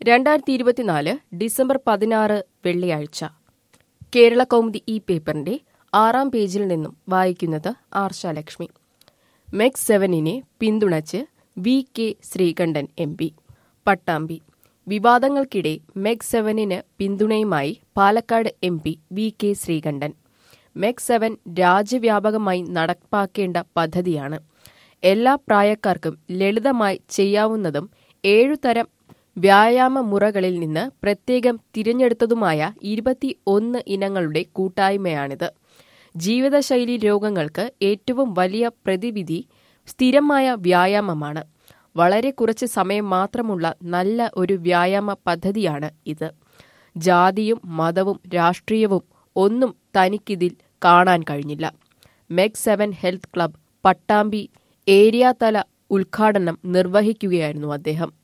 രണ്ടായിരത്തി ഇരുപത്തിനാല് ഡിസംബർ പതിനാറ് വെള്ളിയാഴ്ച കേരള കൗമുദി ഈ പേപ്പറിന്റെ ആറാം പേജിൽ നിന്നും വായിക്കുന്നത് ആർഷാലക്ഷ്മി മെക്സ് സെവനിനെ പിന്തുണച്ച് V K Sreekandan M P Pattambi വിവാദങ്ങൾക്കിടെ മെഗ് സെവനിന് പിന്തുണയുമായി Palakkad M P V K Sreekandan MEC seven രാജ്യവ്യാപകമായി നടപ്പാക്കേണ്ട പദ്ധതിയാണ് എല്ലാ പ്രായക്കാർക്കും ലളിതമായി ചെയ്യാവുന്നതും ഏഴുതരം വ്യായാമ മുറകളിൽ നിന്ന് പ്രത്യേകം തിരഞ്ഞെടുത്തതുമായ ഇരുപത്തി ഒന്ന് ഇനങ്ങളുടെ കൂട്ടായ്മയാണിത് ജീവിതശൈലി രോഗങ്ങൾക്ക് ഏറ്റവും വലിയ പ്രതിവിധി സ്ഥിരമായ വ്യായാമമാണ് വളരെ കുറച്ച് സമയം മാത്രമുള്ള നല്ല ഒരു വ്യായാമ പദ്ധതിയാണ് ഇത് ജാതിയും മതവും രാഷ്ട്രീയവും ഒന്നും തനിക്കിതിൽ കാണാൻ കഴിഞ്ഞില്ല MEC seven health club Pattambi area തല ഉദ്ഘാടനം നിർവഹിക്കുകയായിരുന്നു അദ്ദേഹം